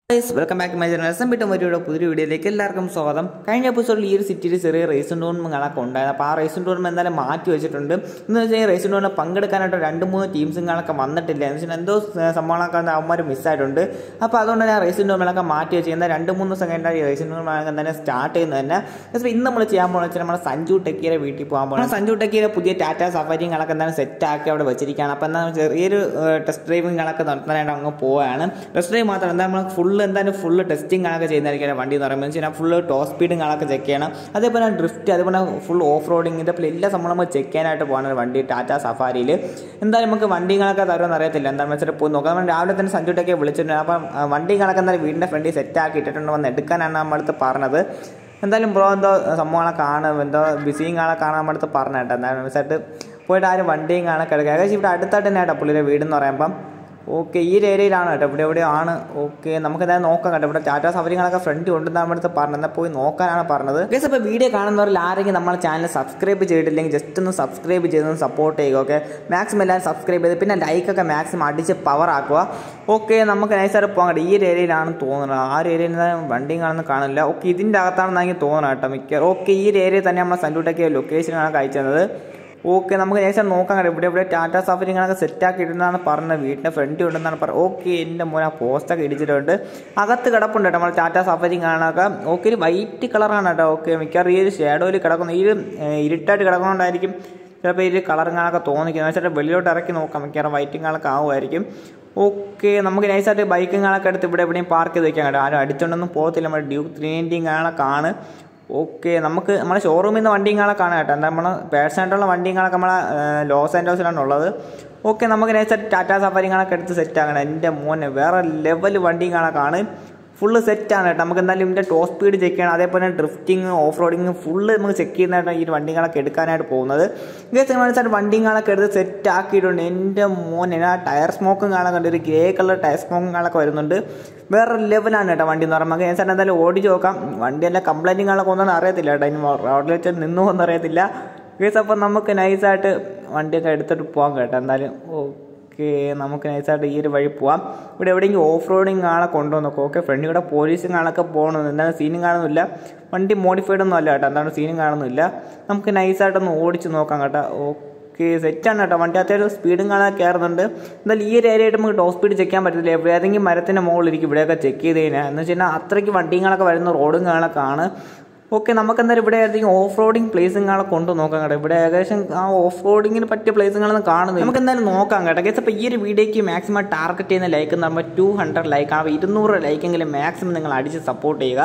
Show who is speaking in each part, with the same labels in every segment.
Speaker 1: Guys welcome back my channel S M B ടൊമാറ്റോയുടെ പുതിയ വീഡിയോയിലേക്ക് എല്ലാവർക്കും സ്വാഗതം കഴിഞ്ഞ എപ്പിസോഡിൽ ഈ ഒരു സിറ്റിയിൽ ചെറിയ റേസിംഗ് ടൂർണമെന്റുകളൊക്കെ ഉണ്ടായിരുന്നു അപ്പോൾ ആ റേസിംഗ് ടൂർണമെന്റ് എന്തായാലും മാറ്റി വെച്ചിട്ടുണ്ട് എന്ന് വെച്ചാൽ ഈ റേസിംഗ് ടൂർണമെന്റ് പങ്കെടുക്കാനായിട്ട് രണ്ട് മൂന്ന് ടീംസുകളൊക്കെ വന്നിട്ടില്ല എന്ന് വെച്ചാൽ എന്തോ സംഭവങ്ങളൊക്കെ അവന്മാർ മിസ്സായിട്ടുണ്ട് അപ്പോൾ അതുകൊണ്ട് തന്നെ ആ റേസിംഗ് ടൂർണമെന്റൊക്കെ മാറ്റി വെച്ച് എന്നാൽ രണ്ട് മൂന്ന് ദിവസം കഴിഞ്ഞാൽ ഈ റേസിംഗ് ടൂർണമെന്റ് തന്നെ സ്റ്റാർട്ട് ചെയ്യുന്നത് തന്നെ അപ്പോൾ ഇന്ന് നമ്മൾ ചെയ്യാൻ പോകുന്നത് വെച്ചാൽ നമ്മുടെ സഞ്ജു ടെക്കിയുടെ വീട്ടിൽ പോകാൻ പോകണം സഞ്ജു ടെക്കിയുടെ പുതിയ ടാറ്റ സഫാരിങ്ങളൊക്കെ എന്തായാലും സെറ്റ് ആക്കി അവിടെ വെച്ചിരിക്കുകയാണ് അപ്പോൾ എന്താ ചെറിയൊരു ടെസ്റ്റ് ഡ്രൈവിങ്ങളൊക്കെ നടത്താനായിട്ട് അങ്ങ് പോവുകയാണ് ടെസ്റ്റ് ഡ്രൈവ് മാത്രം എന്താ നമ്മൾ ഫുള്ള് എന്തായാലും ഫുള്ള് ടെസ്റ്റിംഗ് ആളൊക്കെ ചെയ്യുന്നതായിരിക്കും വണ്ടി എന്ന് പറയുമ്പോൾ വെച്ചാൽ ഫുള്ള് ടോപ്പ് സ്പീഡും ആളൊക്കെ ചെക്ക് ചെയ്യണം അതേപോലെ ഡ്രിഫ്റ്റ് അതേപോലെ ഫുൾ ഓഫ് റോഡിങ് ഇതേപോലെ എല്ലാ സംഭവം നമ്മൾ ചെക്ക് ചെയ്യാനായിട്ട് പോകുന്ന ഒരു വണ്ടി ടാറ്റ സഫാരിയിൽ എന്തായാലും നമുക്ക് വണ്ടികളൊക്കെ തരുമെന്ന് അറിയത്തില്ല എന്താണെന്ന് വെച്ചാൽ പോയി നോക്കാം നമ്മൾ രാവിലെ തന്നെ സഞ്ജുട്ടൊക്കെ വിളിച്ചിട്ടുണ്ട് അപ്പം ആ, വണ്ടികളൊക്കെ എന്തായാലും വീടിൻ്റെ ഫ്രണ്ടിൽ സെറ്റ് ആക്കി ഇട്ടിട്ടുണ്ട് വന്ന് എടുക്കാനാണ് നമ്മളടുത്ത് പറഞ്ഞത് എന്തായാലും ബ്രോ എന്തോ സംഭവങ്ങളൊക്കെ കാണും എന്തോ ബിസിയും കാണാൻ കാണാൻ നമ്മളടുത്ത് പറഞ്ഞു കേട്ടോ എന്താണെന്ന് വെച്ചിട്ട് പോയിട്ട് ആരും വണ്ടിയും കാണാൻ കിടക്കുക ഏകദേശം ഇവിടെ അടുത്തായിട്ട് തന്നെ കേട്ടോ പുള്ളിയുടെ വീടെന്ന് പറയുമ്പം ഓക്കെ ഈ ഒരു ഏരിയയിലാണ് കേട്ടോ ഇവിടെ എവിടെയോ ആണ് ഓക്കെ നമുക്ക് എന്തായാലും നോക്കാം കേട്ടോ ഇവിടെ ടാറ്റ സഫരിങ്ങളൊക്കെ ഫ്രണ്ട് ഉണ്ടെന്ന് നമ്മുടെ അടുത്ത് പറഞ്ഞത് എന്നാൽ പോയി നോക്കാനാണ് പറഞ്ഞത് ഗൈസ് അപ്പോൾ വീഡിയോ കാണുന്നവരിൽ ആരെങ്കിലും നമ്മുടെ ചാനൽ സബ്സ്ക്രൈബ് ചെയ്തിട്ടില്ലെങ്കിൽ ജസ്റ്റ് ഒന്ന് സബ്സ്ക്രൈബ് ചെയ്തൊന്ന് സപ്പോർട്ട് ചെയ്യുക ഓക്കെ മാക്സിമം എല്ലാവരും സബ്സ്ക്രൈബ് ചെയ്ത് പിന്നെ ലൈക്കൊക്കെ മാക്സിമം അടിച്ച് പവർ ആക്കുക ഓക്കെ നമുക്ക് നൈസായിട്ട് പോകാം കേട്ടോ ഈ ഒരു ഏരിയയിലാണ് തോന്നുന്നത് ആ ഒരു ഏരിയയിൽ വണ്ടിയും കാണുന്ന കാണില്ല ഓക്കെ ഇതിൻ്റെ അകത്താണെന്ന് എനിക്ക് തോന്നുന്നത് കേട്ടോ മിക്ക ഓക്കെ ഈ ഒരു ഏരിയയിൽ തന്നെ നമ്മൾ സൻഡൂട്ടൊക്കെ ലൊക്കേഷനാണ് കഴിച്ചത് ഓക്കെ നമുക്ക് നേരത്തെ നോക്കാം കേട്ടോ ഇവിടെ ഇവിടെ ടാറ്റ സഫരിങ്ങളൊക്കെ സെറ്റാക്കി ഇടുന്നതാണ് പറഞ്ഞത് വീടിൻ്റെ ഫ്രണ്ട് ഉണ്ടെന്നാണ് പറഞ്ഞത് ഓക്കെ എൻ്റെ മോനെ ആ പോസ്റ്റൊക്കെ ഇടിച്ചിട്ടുണ്ട് അകത്ത് കിടപ്പുണ്ട് കേട്ടോ നമ്മൾ ടാറ്റ സഫരി കാണാനൊക്കെ ഓക്കെ ഒരു വൈറ്റ് കളറാണ് കേട്ടോ ഓക്കെ മിക്കവാറും ഈ ഒരു ഷാഡോയിൽ കിടക്കുന്ന ഈ ഒരു ഏഹ്, ഇരുട്ടായിട്ട് കിടക്കുന്നതുകൊണ്ടായിരിക്കും ചിലപ്പോൾ ഈ ഒരു കളറുകളൊക്കെ തോന്നിക്കുന്നത് വെച്ചിട്ട് വെളിയിലോട്ട് ഇറക്കി നോക്കാം മിക്കവാറും വൈറ്റിങ്ങളൊക്കെ ആവുമായിരിക്കും ഓക്കെ നമുക്ക് നൈസായിട്ട് ബൈക്കുകളൊക്കെ എടുത്ത് ഇവിടെ എവിടെയും പാർക്ക് ചെയ്ത് വെക്കാം കേട്ടോ ആരും അടിച്ചോണ്ടൊന്നും പോകത്തില്ല നമ്മുടെ ഡ്യൂക്ക് ത്രീ നയൻറ്റിങ്ങളൊക്കെ ആണ് ഓക്കെ നമുക്ക് നമ്മുടെ ഷോറൂമിൽ നിന്ന് വണ്ടികളൊക്കെ കാണാം കേട്ടോ എന്താ നമ്മൾ പേഴ്സണായിട്ടുള്ള വണ്ടികളൊക്കെ നമ്മളെ ഏഹ്, ലോസ് ആൻഡോസിലാണ് ഉള്ളത് ഓക്കെ നമുക്ക് നൈസായിട്ട് ടാറ്റ സഫാരികളൊക്കെ എടുത്ത് സെറ്റ് ആക്കണം എൻ്റെ മോനെ വേറെ ലെവൽ വണ്ടികളൊക്കെ ആണ് ഫുള്ള് സെറ്റാണ് കേട്ടോ നമുക്ക് എന്തായാലും ഇതിൻ്റെ ടോപ്പ് സ്പീഡ് ചെക്ക് ചെയ്യണം അതേപോലെ ഡ്രിഫ്റ്റിങ് ഓഫ് റോഡിങ് ഫുള്ള് നമുക്ക് ചെക്ക് ചെയ്യുന്നതായിട്ടാണ് ഈ വണ്ടികളൊക്കെ എടുക്കാനായിട്ട് പോകുന്നത് ഗസ് മനസ്സിലായിട്ട് വണ്ടികളൊക്കെ എടുത്ത് സെറ്റ് ആക്കിയിട്ടുണ്ട് എൻ്റെ മോനെ ആ ടയർ സ്മോക്കും കാണാൻ കണ്ട് ഒരു ഗ്രേ കളർ ടയർ സ്മോക്കും കാണൊക്കെ വരുന്നുണ്ട് വേറെ ലെവലാണ് കേട്ടോ വണ്ടി എന്ന് പറയുമ്പോൾ ഞാൻ സാറിന് എന്തായാലും ഓടിച്ച് നോക്കാം വണ്ടിയെല്ലാം കംപ്ലൈൻറ്റുകളൊക്കെ ഒന്നും അറിയത്തില്ല കേട്ടോ ഇനി റോഡിൽ വെച്ച് നിന്നു ഒന്നും അറിയത്തില്ല ഗസ് അപ്പം നമുക്ക് നൈസായിട്ട് വണ്ടിയൊക്കെ എടുത്തിട്ട് പോകാം കേട്ടോ എന്തായാലും ഓക്കെ നമുക്ക് നൈസായിട്ട് ഈ ഒരു വഴി പോവാം ഇവിടെ എവിടെയെങ്കിലും ഓഫ് റോഡിങ് ആളെ കൊണ്ടുവന്ന് നോക്കാം ഓക്കെ ഫ്രണ്ടിൽ കൂടെ പോലീസും ആളൊക്കെ പോകണമെന്ന് എന്താണ് സീനും കാണുന്നില്ല വണ്ടി മോഡിഫൈഡ് ഒന്നും അല്ല കേട്ടോ എന്താണ് സീനും കാണുന്നില്ല നമുക്ക് നൈസായിട്ടൊന്ന് ഓടിച്ച് നോക്കാം കേട്ടോ ഓക്കെ സെറ്റാണ് കേട്ടോ വണ്ടി അത്യാവശ്യം സ്പീഡും കാണാൻ കയറുന്നുണ്ട് എന്തായാലും ഈ ഒരു ഏരിയയായിട്ട് നമുക്ക് ടോപ്പ് സ്പീഡ് ചെക്ക് ചെയ്യാൻ പറ്റത്തില്ല എവിടെ ഏതെങ്കിലും മരത്തിൻ്റെ മുകളിലിരിക്കും ഇവിടെയൊക്കെ ചെക്ക് ചെയ്ത് കഴിഞ്ഞാൽ എന്ന് വെച്ച് കഴിഞ്ഞാൽ അത്രയ്ക്ക് വണ്ടികളൊക്കെ വരുന്ന റോഡും കാണൊക്കെ ആണ് ഓക്കെ നമുക്ക് എന്തായാലും ഇവിടെ ഏതെങ്കിലും ഓഫ് റോഡിങ് പ്ലേസുകളെ കൊണ്ട് നോക്കാം കേട്ടോ ഇവിടെ ഏകദേശം ആ ഓഫ് റോഡിങ്ങിന് പറ്റിയ പ്ലേസുകളൊന്നും കാണുന്നില്ല നമുക്ക് എന്തായാലും നോക്കാം കേട്ടോ ഗസ് അപ്പോൾ ഈ ഒരു വീഡിയോയ്ക്ക് മാക്സിമം ടാർഗറ്റ് ചെയ്യുന്ന ലൈക്ക് എന്ന് പറയുമ്പോൾ ടു ഹൺഡ്രഡ് ലൈക്ക് ആ ഇരുന്നൂറ് ലൈക്കെങ്കിലും മാക്സിമം നിങ്ങൾ അടിച്ച് സപ്പോർട്ട് ചെയ്യുക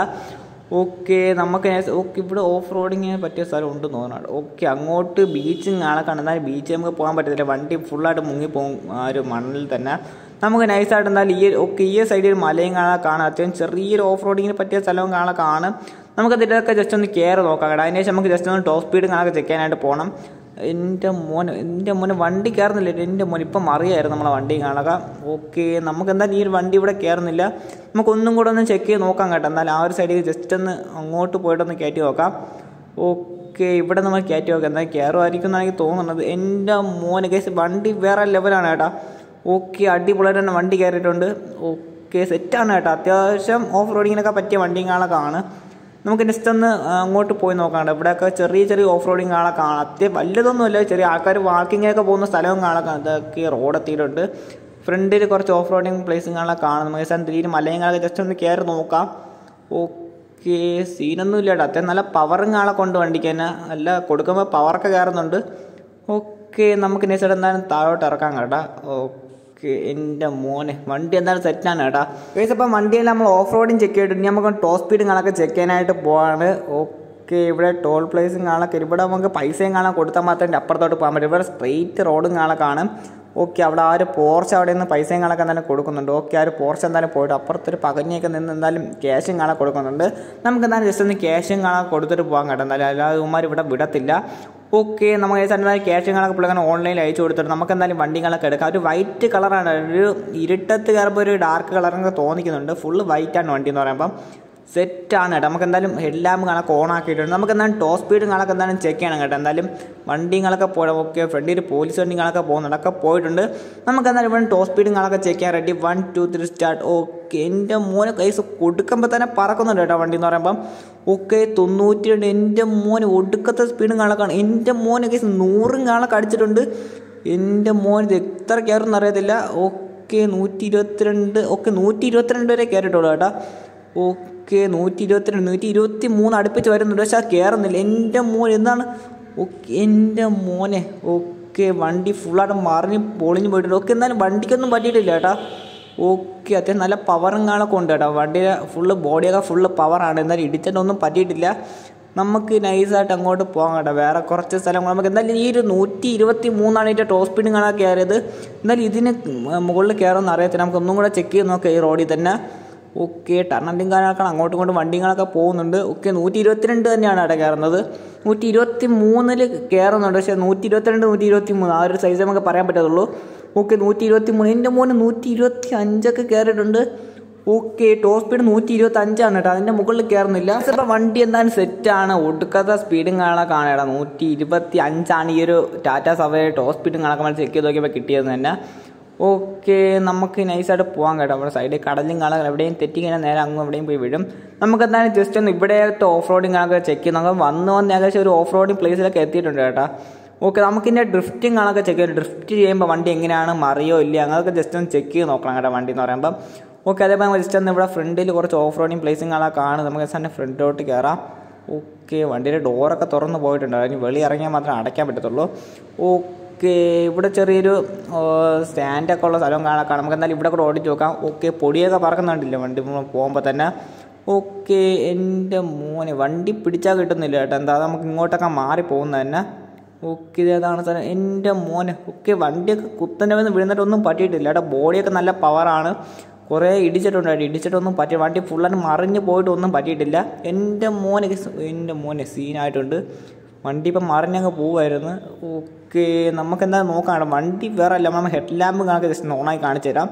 Speaker 1: ഓക്കെ നമുക്ക് ഓക്കെ ഇവിടെ ഓഫ് റോഡിങ്ങിന് പറ്റിയ സ്ഥലം ഉണ്ടെന്ന് തോന്നുന്നു ഓക്കെ അങ്ങോട്ട് ബീച്ചും ആളെ കാണുന്നാൽ ബീച്ച് നമുക്ക് പോകാൻ പറ്റത്തില്ല വണ്ടി ഫുള്ളായിട്ട് മുങ്ങിപ്പോകും ആ ഒരു മണ്ണിൽ തന്നെ നമുക്ക് നൈസായിട്ട് എന്തായാലും ഈ ഓക്കെ ഈ സൈഡിൽ മലയും കാണാൻ കാണാം അത്യാവശ്യം ചെറിയൊരു ഓഫ് റോഡിങ്ങിന് പറ്റിയ സ്ഥലവും കാണാൻ കാണും നമുക്ക് ഇതിലൊക്കെ ജസ്റ്റ് ഒന്ന് കെയർ നോക്കാം കേട്ടോ അതിന് ശേഷം നമുക്ക് ജസ്റ്റ് ഒന്ന് ടോപ്പ് സ്പീഡ് കാണാൻ ചെക്ക് ചെയ്യാനായിട്ട് പോകണം എൻ്റെ മോന് എൻ്റെ മോന് വണ്ടി കയറുന്നില്ല എൻ്റെ മോൻ ഇപ്പം മറിയായിരുന്നു നമ്മളെ വണ്ടി കാണുക ഓക്കെ നമുക്ക് എന്തായാലും ഈ ഒരു വണ്ടി ഇവിടെ കയറുന്നില്ല നമുക്ക് ഒന്നും കൂടെ ഒന്ന് ചെക്ക് ചെയ്ത് നോക്കാം കേട്ടോ എന്നാലും ആ ഒരു സൈഡിൽ ജസ്റ്റ് ഒന്ന് അങ്ങോട്ട് പോയിട്ടൊന്ന് കയറ്റി നോക്കാം ഓക്കെ ഇവിടെ നമ്മൾ കയറ്റി നോക്കാം എന്താ കയറുമായിരിക്കും എന്നാണ് എനിക്ക് തോന്നുന്നത് എൻ്റെ മോന് കേസ് വണ്ടി വേറെ ലെവലാണ് കേട്ടോ ഓക്കെ അടിപൊളിയായിട്ട് തന്നെ വണ്ടി കയറിയിട്ടുണ്ട് ഓക്കെ സെറ്റാണ് കേട്ടോ അത്യാവശ്യം ഓഫ് റോഡിങ്ങിനൊക്കെ പറ്റിയ വണ്ടികളൊക്കെ ആണ് നമുക്ക് ജസ്റ്റ് ഒന്ന് ആ, അങ്ങോട്ട് പോയി നോക്കാം ഇവിടെയൊക്കെ ചെറിയ ചെറിയ ഓഫ് റോഡിങ് ആളെ കാണാം അത്യം വലുതൊന്നുമില്ല ചെറിയ ആൾക്കാർ വാക്കിങ്ങിനൊക്കെ പോകുന്ന സ്ഥലവും കാണാം ഇതൊക്കെ റോഡ് എത്തിയിട്ടുണ്ട് ഫ്രണ്ടിൽ കുറച്ച് ഓഫ് റോഡിങ് പ്ലേസും കാണാൻ കാണാം നമുക്ക് ജസ്റ്റ് തീരെ മലയങ്ങളൊക്കെ ജസ്റ്റ് ഒന്ന് കയറി നോക്കാം ഓക്കെ സീനൊന്നും ഇല്ല കേട്ടോ അത്യാവശ്യം നല്ല പവറും ആളെ കൊണ്ട് വണ്ടിക്ക് തന്നെ അല്ല കൊടുക്കുമ്പോൾ പവറൊക്കെ കയറുന്നുണ്ട് ഓക്കെ നമുക്ക് നെക്സ്റ്റ് എന്തായാലും താഴോട്ട് ഇറക്കാം കേട്ടോ ഓക്കെ എൻ്റെ മോനെ വണ്ടി എന്തായാലും സെറ്റാണ് കേട്ടോ ഗൈസ് അപ്പം വണ്ടിയിൽ നമ്മൾ ഓഫ് റോഡിങ് ചെക്ക് ചെയ്തിട്ട് ഇനി നമുക്ക് ടോപ്പ് സ്പീഡും കാണൊക്കെ ചെക്ക് ചെയ്യാനായിട്ട് പോവാണ് ഓക്കെ ഇവിടെ ടോൾ പ്ലേസും കാണൊക്കെ ഇവിടെ നമുക്ക് പൈസയും കാണാൻ കൊടുത്താൽ മാത്രമേ അപ്പുറത്തോട്ട് പോകാൻ പറ്റും ഇവിടെ സ്ട്രെയിറ്റ് റോഡും കാണാൻ കാണും ഓക്കെ അവിടെ ആ ഒരു പോർച്ച് അവിടെ നിന്ന് പൈസയും കാണൊക്കെ എന്തായാലും കൊടുക്കുന്നുണ്ട് ഓക്കെ ആ ഒരു പോർച്ച് എന്തായാലും പോയിട്ട് അപ്പുറത്തൊരു പകഞ്ഞൊക്കെ നിന്ന് എന്തായാലും ക്യാഷും കാണാൻ കൊടുക്കുന്നുണ്ട് നമുക്ക് എന്തായാലും ജസ്റ്റ് ഒന്ന് ക്യാഷും കാണാൻ കൊടുത്തിട്ട് പോകാൻ കേട്ടോ എന്തായാലും അല്ലാതെ ഉമ്മാർ ഇവിടെ വിടത്തില്ല ഓക്കെ നമുക്ക് എന്തായാലും ക്യാഷുകളൊക്കെ പിള്ളേർ ഓൺലൈനിൽ അയച്ചു കൊടുത്തിട്ട് നമുക്ക് എന്തായാലും വണ്ടികളൊക്കെ എടുക്കാം ഒരു വൈറ്റ് കളറാണ് ഒരു ഇരുട്ടത്ത് കയറുമ്പോൾ ഒരു ഡാർക്ക് കളറൊക്കെ തോന്നിക്കുന്നുണ്ട് ഫുള്ള് വൈറ്റ് ആണ് വണ്ടി എന്ന് പറയുമ്പം സെറ്റാണ് കേട്ടോ നമുക്ക് എന്തായാലും ഹെഡ് ലാമ്പ് കണക്ക് ഓൺ ആക്കിയിട്ടുണ്ട് നമുക്ക് എന്തായാലും ടോപ്പ് സ്പീഡും കണക്ക് എന്തായാലും ചെക്ക് ചെയ്യണം കേട്ടോ എന്തായാലും വണ്ടികളൊക്കെ പോയി ഓക്കെ ഫ്രണ്ടിൽ പോലീസ് വണ്ടികളൊക്കെ പോകുന്നുണ്ട് ഒക്കെ പോയിട്ടുണ്ട് നമുക്ക് എന്തായാലും ഇവിടെ ടോപ്പ് സ്പീഡും കണക്കെ ചെക്ക് ചെയ്യാൻ ready one two three start okay എൻ്റെ മോനെ കൈസ് കൊടുക്കുമ്പോൾ തന്നെ പറക്കുന്നുണ്ട് കേട്ടോ വണ്ടി എന്ന് പറയുമ്പം ഓക്കെ തൊണ്ണൂറ്റി രണ്ട് എൻ്റെ മോന് ഒടുക്കത്തെ സ്പീഡും കണക്കാണ് എൻ്റെ മോനെ കൈസ് നൂറും കണക്ക് അടിച്ചിട്ടുണ്ട് എൻ്റെ മോൻ ഇത് എത്ര കയറുമെന്ന് അറിയത്തില്ല ഓക്കെ നൂറ്റി ഇരുപത്തിരണ്ട് ഓക്കെ നൂറ്റി ഇരുപത്തിരണ്ട് വരെ കയറിയിട്ടുള്ളൂ കേട്ടോ ഓക്കെ നൂറ്റി ഇരുപത്തിരണ്ട് നൂറ്റി ഇരുപത്തി മൂന്ന് അടുപ്പിച്ച് വരുന്നുണ്ട് പക്ഷെ അത് കയറുന്നില്ല എൻ്റെ മോൻ എന്താണ് ഓക്കെ എൻ്റെ മോനെ ഓക്കെ വണ്ടി ഫുള്ളായിട്ട് മറിഞ്ഞ് പൊളിഞ്ഞ് പോയിട്ടുണ്ട് ഓക്കെ എന്നാലും വണ്ടിക്കൊന്നും പറ്റിയിട്ടില്ല കേട്ടോ ഓക്കെ അത്യാവശ്യം നല്ല പവറും കാണൊക്കെ ഉണ്ട് കേട്ടോ വണ്ടിയുടെ ഫുള്ള് ബോഡിയൊക്കെ ഫുള്ള് പവറാണ് എന്നാലും ഇടിച്ചിട്ടൊന്നും പറ്റിയിട്ടില്ല നമുക്ക് നൈസായിട്ട് അങ്ങോട്ട് പോകാം കേട്ടോ വേറെ കുറച്ച് സ്ഥലങ്ങൾ നമുക്ക് എന്തായാലും ഈ ഒരു നൂറ്റി ഇരുപത്തി മൂന്നാണ് ഇതിൻ്റെ ടോപ്പ് സ്പീഡ് കാണാൻ കയറിയത് എന്നാലും ഇതിന് മുകളിൽ കയറുമെന്ന് അറിയത്തില്ല നമുക്ക് ഒന്നും കൂടെ ചെക്ക് ചെയ്ത് നോക്കാം ഈ റോഡിൽ തന്നെ ഓക്കെ ടർണലിങ് കാലൊക്കെ അങ്ങോട്ടും ഇങ്ങോട്ടും വണ്ടികളൊക്കെ പോകുന്നുണ്ട് ഓക്കെ നൂറ്റി ഇരുപത്തിരണ്ട് തന്നെയാണ് അവിടെ കയറുന്നത് നൂറ്റി ഇരുപത്തി മൂന്നിൽ കയറുന്നുണ്ട് പക്ഷേ നൂറ്റി ഇരുപത്തിരണ്ട് നൂറ്റി ഇരുപത്തി മൂന്ന് ആ ഒരു സൈസ് നമുക്ക് പറയാൻ പറ്റത്തുള്ളൂ ഓക്കെ നൂറ്റി ഇരുപത്തി മൂന്ന് എൻ്റെ മോന് നൂറ്റി ഇരുപത്തി അഞ്ചൊക്കെ കയറിയിട്ടുണ്ട് ഓക്കെ ടോപ്പ് സ്പീഡ് നൂറ്റി ഇരുപത്തി അഞ്ചാണ് കേട്ടോ അതിൻ്റെ മുകളിൽ കയറുന്നില്ല ഇപ്പം വണ്ടി എന്തായാലും സെറ്റാണ് ഒടുക്കത്തെ സ്പീഡും കാണാൻ കാണാം നൂറ്റി ഇരുപത്തി അഞ്ചാണ് ഈ ഒരു ടാറ്റ സവേ ടോപ്പ് സ്പീഡും കണക്കാൻ ചെക്ക് ചെയ്ത് നോക്കിയപ്പോൾ കിട്ടിയത് തന്നെ ഓക്കെ നമുക്ക് നൈസായിട്ട് പോകാൻ കേട്ടോ നമ്മുടെ സൈഡിൽ കടലും കാണാൻ എവിടെയും തെറ്റി കഴിഞ്ഞാൽ നേരെ അങ്ങും എവിടെയും പോയി വിടും നമുക്ക് എന്തായാലും ജസ്റ്റ് ഒന്ന് ഇവിടെയായിട്ട് ഓഫ് റോഡിങ് കണക്ക് ചെക്ക് ചെയ്ത് നോക്കാം വന്ന് വന്ന് ഏകദേശം ഒരു ഓഫ് റോഡിങ് പ്ലേസിലൊക്കെ എത്തിയിട്ടുണ്ട് കേട്ടോ ഓക്കെ നമുക്കിൻ്റെ ഡ്രിഫ്റ്റിംഗ് കണക്കെ ചെക്ക് ചെയ്യും ഡ്രിഫ്റ്റ് ചെയ്യുമ്പോൾ വണ്ടി എങ്ങനെയാണ് മറിയോ ഇല്ല അങ്ങനെയൊക്കെ ജസ്റ്റ് ഒന്ന് ചെക്ക് ചെയ്ത് നോക്കണം കേട്ടോ വണ്ടി എന്ന് പറയുമ്പോൾ ഓക്കെ അതേപോലെ നമ്മൾ ജസ്റ്റ് ഒന്ന് ഇവിടെ ഫ്രണ്ടിൽ കുറച്ച് ഓഫ് റോഡിങ് പ്ലേസിങ് കാണാൻ കാണും നമുക്ക് ജസ്റ്റ് തന്നെ ഫ്രണ്ടിലോട്ട് കയറാം ഓക്കെ വണ്ടിയുടെ ഡോറൊക്കെ തുറന്ന് പോയിട്ടുണ്ട് അതിന് വെളി ഇറങ്ങിയാൽ മാത്രമേ അടയ്ക്കാൻ പറ്റത്തുള്ളൂ ഓക്കെ ഇവിടെ ചെറിയൊരു സ്റ്റാൻഡൊക്കെ ഉള്ള സ്ഥലം കാണാൻ കാണാം നമുക്ക് എന്തായാലും ഇവിടെ കൂടെ ഓടിച്ച് നോക്കാം ഓക്കെ പൊടിയൊക്കെ പറക്കുന്നുണ്ടല്ലോ വണ്ടി പോകുമ്പോൾ തന്നെ ഓക്കെ എൻ്റെ മോനെ വണ്ടി പിടിച്ചാൽ കിട്ടുന്നില്ല കേട്ടോ എന്താ നമുക്ക് ഇങ്ങോട്ടൊക്കെ മാറി പോകുന്നത് തന്നെ ഓക്കെ ഇതേതാണ് സ്ഥലം എൻ്റെ മോനെ ഓക്കെ വണ്ടിയൊക്കെ കുത്തൻ്റെ വന്ന് വീഴുന്നിട്ടൊന്നും പറ്റിയിട്ടില്ല കേട്ടോ ബോഡിയൊക്കെ നല്ല പവറാണ് കുറേ ഇടിച്ചിട്ടുണ്ട് ഇടിച്ചിട്ടൊന്നും പറ്റി വണ്ടി ഫുള്ളായിട്ട് മറിഞ്ഞ് പോയിട്ടൊന്നും പറ്റിയിട്ടില്ല എൻ്റെ മോനെ എൻ്റെ മോനെ സീനായിട്ടുണ്ട് വണ്ടി ഇപ്പം മറിഞ്ഞങ്ങ് പോവുമായിരുന്നു ഓക്കെ നമുക്ക് എന്താ നോക്കാം വണ്ടി വേറെ അല്ല നമ്മൾ ഹെഡ് ലാമ്പ് കണക്ക് ജസ്റ്റ് ഓണായി കാണിച്ചു തരാം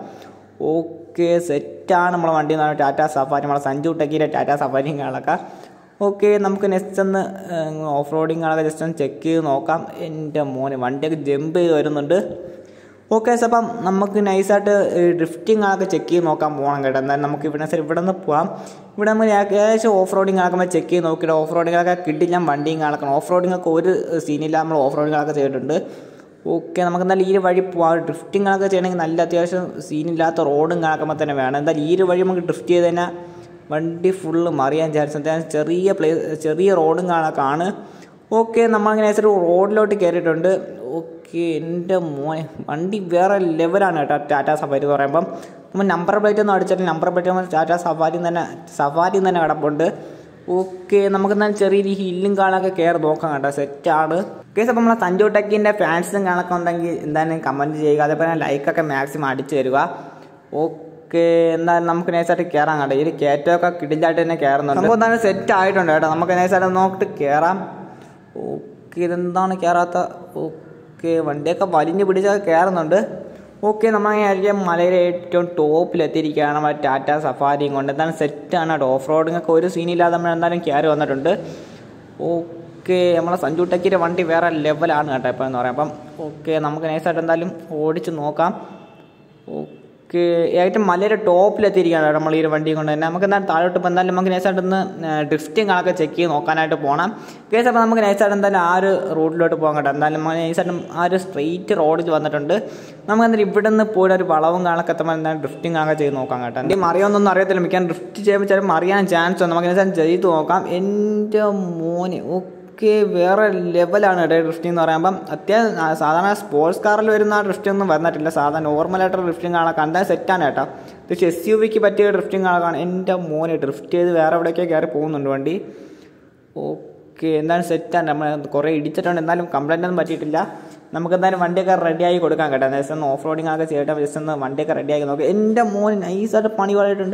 Speaker 1: ഓക്കെ സെറ്റാണ് നമ്മളെ വണ്ടി എന്ന് പറഞ്ഞാൽ ടാറ്റ സഫാരി നമ്മളെ സഞ്ജു ടെക്കിൻ്റെ ടാറ്റ സഫാരിയും കാണൊക്കെ ഓക്കെ നമുക്ക് നെക്സ്റ്റ് ഒന്ന് ഓഫ് റോഡിങ് ആളൊക്കെ ജസ്റ്റ് ഒന്ന് ചെക്ക് ചെയ്ത് നോക്കാം എൻ്റെ മോനെ വണ്ടിയൊക്കെ ജമ്പ് ചെയ്ത് വരുന്നുണ്ട് ഓക്കെ സാർ അപ്പം നമുക്ക് നൈസായിട്ട് ഡ്രിഫ്റ്റിംഗ് ആളൊക്കെ ചെക്ക് ചെയ്ത് നോക്കാൻ പോകണം കേട്ടോ എന്തായാലും നമുക്ക് ഇവിടെ സാർ ഇവിടെ നിന്ന് പോകാം ഇവിടെ നമ്മൾ ഏകദേശം ഓഫ് റോഡിങ് ആക്കുമ്പോൾ ചെക്ക് ചെയ്ത് നോക്കിയിട്ട് ഓഫ് റോഡിങ്ങൊക്കെ കിട്ടില്ല വണ്ടിയും ആക്കണം ഓഫ് റോഡിംഗ് ഒക്കെ ഒരു സീനില്ല നമ്മൾ ഓഫ് റോഡിങ്ങൊക്കെ ചെയ്തിട്ടുണ്ട് ഓക്കെ നമുക്ക് എന്തായാലും ഈ ഒരു വഴി പോകാം ഡ്രിഫ്റ്റിംഗ് ഒക്കെ ചെയ്യണമെങ്കിൽ നല്ല അത്യാവശ്യം സീനില്ലാത്ത റോഡും കണക്കുമ്പോൾ തന്നെ വേണം എന്തായാലും ഈ ഒരു വഴി നമുക്ക് ഡ്രിഫ്റ്റ് ചെയ്ത് തന്നെ വണ്ടി ഫുള്ള് മറിയാൻ ചാൻസ് അത്യാവശ്യം ചെറിയ പ്ലേസ് ചെറിയ റോഡും കാണാക്കാണ് ഓക്കെ നമ്മളങ്ങനെ ഒരു റോഡിലോട്ട് കയറിയിട്ടുണ്ട് ഓക്കെ എൻ്റെ മോനെ വണ്ടി വേറെ ലെവലാണ് കേട്ടോ ടാറ്റ സഫാരി എന്ന് പറയുമ്പം നമ്മൾ നമ്പർ പ്ലേറ്റ് ഒന്നും അടിച്ചിട്ട് നമ്പർ പ്ലേറ്റ് ടാറ്റ സഫാരി തന്നെ സഫാരി തന്നെ കിടപ്പുണ്ട് ഓക്കെ നമുക്ക് എന്നാൽ ചെറിയൊരു ഹില്ലും കാണാനൊക്കെ കയറി നോക്കാം കേട്ടോ സെറ്റാണ് കേസ് അപ്പം നമ്മളെ സഞ്ജു ടെക്കിൻ്റെ ഫാൻസും കാണൊക്കെ ഉണ്ടെങ്കിൽ എന്തായാലും കമൻറ്റ് ചെയ്യുക അതേപോലെ ലൈക്കൊക്കെ മാക്സിമം അടിച്ചു തരിക ഓക്കെ എന്തായാലും നമുക്ക് നൈസായിട്ട് കയറാം കേട്ടോ ഈ ഒരു കയറ്റമൊക്കെ കിടിലായിട്ട് തന്നെ കയറുന്നുണ്ട് നമുക്ക് എന്തായാലും സെറ്റ് ആയിട്ടുണ്ട് കേട്ടോ നമുക്ക് നൈസായിട്ട് നോക്കിയിട്ട് കയറാം ഓക്കെ ഇതെന്താണ് കയറാത്ത ഓക്കെ വണ്ടിയൊക്കെ വലിഞ്ഞ് പിടിച്ചൊക്കെ കയറുന്നുണ്ട് ഓക്കെ നമ്മളങ്ങനെ ആയിരിക്കും മലയിലെ ഏറ്റവും ടോപ്പിലെത്തിയിരിക്കുകയാണ് നമ്മുടെ ടാറ്റ സഫാരിയും കൊണ്ട് എന്തായാലും സെറ്റാണ് കേട്ടോ ഓഫ് റോഡിങ്ങൊക്കെ ഒരു സീനില്ലാതെ നമ്മൾ എന്തായാലും കയറി വന്നിട്ടുണ്ട് ഓക്കെ നമ്മളെ സഞ്ജു ടെക്കിൻ്റെ വണ്ടി വേറെ ലെവലാണ് കേട്ടോ ഇപ്പോൾ എന്ന് പറയാം അപ്പം ഓക്കെ നമുക്ക് നൈസായിട്ട് എന്തായാലും ഓടിച്ച് നോക്കാം ഓക്കെ ഏറ്റവും മലയുടെ ടോപ്പിലെത്തിയിരിക്കുകയാണ് കേട്ടോ നമ്മൾ ഈ ഒരു വണ്ടി കൊണ്ട് തന്നെ നമുക്ക് എന്തായാലും താഴോട്ട് ഇപ്പോൾ എന്തായാലും നമുക്ക് നൈസായിട്ട് ഒന്ന് ഡ്രിഫ്റ്റിംഗ് കണക്കെ ചെക്ക് ചെയ്ത് നോക്കാനായിട്ട് പോകണം കേസ് അപ്പോൾ നമുക്ക് നൈസായിട്ട് എന്തായാലും ആ ഒരു റൂട്ടിലോട്ട് പോകാൻ കേട്ടോ എന്തായാലും നമ്മൾ നൈസായിട്ടും ആ ഒരു സ്ട്രെയിറ്റ് റോഡിൽ വന്നിട്ടുണ്ട് നമുക്ക് എന്തായാലും ഇവിടെ നിന്ന് പോയിട്ട് ഒരു വളവും കാണൊക്കെ എത്തുമ്പോൾ എന്തായാലും ഡ്രിഫ്റ്റിംഗ് കണക്കെ ചെയ്ത് നോക്കാം കേട്ടോ എൻ്റെ മറിയൊന്നും അറിയത്തില്ല മിക്കാൻ ഡ്രിഫ്റ്റ് ചെയ്യുമ്പോൾ ചിലപ്പോൾ അറിയാൻ ചാൻസ് ഉണ്ട് നമുക്ക് നൈസായിട്ട് ചെയ്ത് നോക്കാം എൻ്റെ മോനെ ഓക്കെ ഒക്കെ വേറെ ലെവലാണ് കേട്ടോ ഡ്രിഫ്റ്റിംഗ് എന്ന് പറയുമ്പം അത്യാവശ്യം സാധാരണ സ്പോർട്സ് കാറിൽ വരുന്ന ആ ഡ്രിഫ്റ്റിംഗ് ഒന്നും വന്നിട്ടില്ല സാധാരണ നോർമലായിട്ടുള്ള ഡ്രിഫ്റ്റിംഗ് കാണാൻ കണ്ടാൽ സെറ്റാണ് കേട്ടോ പക്ഷേ എസ് യു വിക്ക് പറ്റിയ ഡ്രിഫ്റ്റിംഗ് കാണാൻ എൻ്റെ മോനെ ഡ്രിഫ്റ്റ് ചെയ്ത് വേറെ എവിടേക്കോ കയറി പോകുന്നുണ്ട് വണ്ടി ഓക്കെ എന്തായാലും സെറ്റാണ് നമ്മൾ കുറേ ഇടിച്ചിട്ടുണ്ട് എന്നാലും കംപ്ലൈൻ്റ് ഒന്നും പറ്റിയിട്ടില്ല നമുക്ക് എന്തായാലും വണ്ടിയൊക്കെ റെഡിയായി കൊടുക്കാൻ കേട്ടോ ജസ്റ്റ് ഒന്ന് ഓഫ് റോഡിംഗ് ഒക്കെ ചെയ്തിട്ട് ജസ്റ്റ് ഒന്ന് വണ്ടിയൊക്കെ റെഡിയാക്കി നോക്കാം എൻ്റെ മോൻ നൈസായിട്ട് പണി പാടിയിട്ടുണ്ട്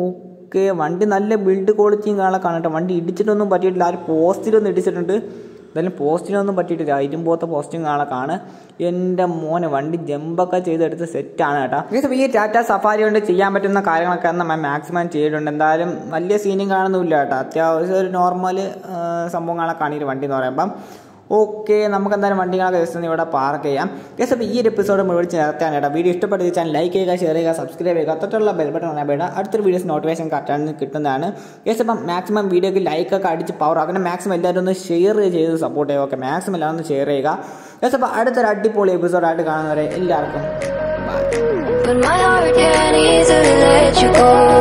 Speaker 1: ഓക്കെ വണ്ടി നല്ല ബിൽഡ് ക്വാളിറ്റിയും കാണാൻ കേട്ടോ വണ്ടി ഇടിച്ചിട്ടൊന്നും പറ്റിയിട്ടില്ല ആ ഒരു പോസ്റ്റിലൊന്നും ഇടിച്ചിട്ടുണ്ട് എന്തായാലും പോസ്റ്റിനൊന്നും പറ്റിയിട്ടില്ല ഇരുമ്പോത്ത പോസ്റ്റിങ്ങാളൊക്കെയാണ് എൻ്റെ മോനെ വണ്ടി ജമ്പൊക്കെ ചെയ്തെടുത്ത് സെറ്റാണ് കേട്ടോ ഇത് ഈ ടാറ്റ സഫാരി കൊണ്ട് ചെയ്യാൻ പറ്റുന്ന കാര്യങ്ങളൊക്കെ നമ്മൾ മാക്സിമം ചെയ്തിട്ടുണ്ട് എന്തായാലും വലിയ സീനും കാണുന്നില്ല കേട്ടോ അത്യാവശ്യം ഒരു നോർമൽ സംഭവങ്ങളൊക്കെയാണ് ഈ വണ്ടി എന്ന് പറയുമ്പം ഓക്കെ നമുക്ക് എന്തായാലും വണ്ടികളൊക്കെ ജസ്റ്റ് ഒന്ന് ഇവിടെ പാർക്ക് ചെയ്യാം ഗസ് അപ്പോൾ ഈ ഒരു എപ്പിസോഡ് മുഴുവൻ ചേർത്താണ് കേട്ടോ വീഡിയോ ഇഷ്ടപ്പെട്ട ചാനൽ ലൈക്ക് ചെയ്യുക ഷെയർ ചെയ്യുക സബ്സ്ക്രൈബ് ചെയ്യുക തൊട്ടുള്ള ബെൽ ബട്ടൺ പറയാൻ വേണ്ട അടുത്തൊരു വീഡിയോസ് നോട്ടിഫിക്കേഷൻ കറക്റ്റാണ് കിട്ടുന്നതാണ് ഗസ് അപ്പം മാക്സിമം വീഡിയോക്ക് ലൈക്കൊക്കെ അടിച്ച് പവർ അങ്ങനെ മാക്സിമം എല്ലാവരും ഒന്ന് ഷെയർ ചെയ്ത് സപ്പോർട്ട് ചെയ്യുക ഓക്കെ മാക്സിമം എല്ലാവരും ഒന്ന് ഷെയർ ചെയ്യുക ഗസ് അപ്പോൾ അടുത്തൊരു അടിപൊളി എപ്പിസോഡായിട്ട് കാണുന്നവരെ എല്ലാവർക്കും bye
Speaker 2: But my heart can't easily let you go.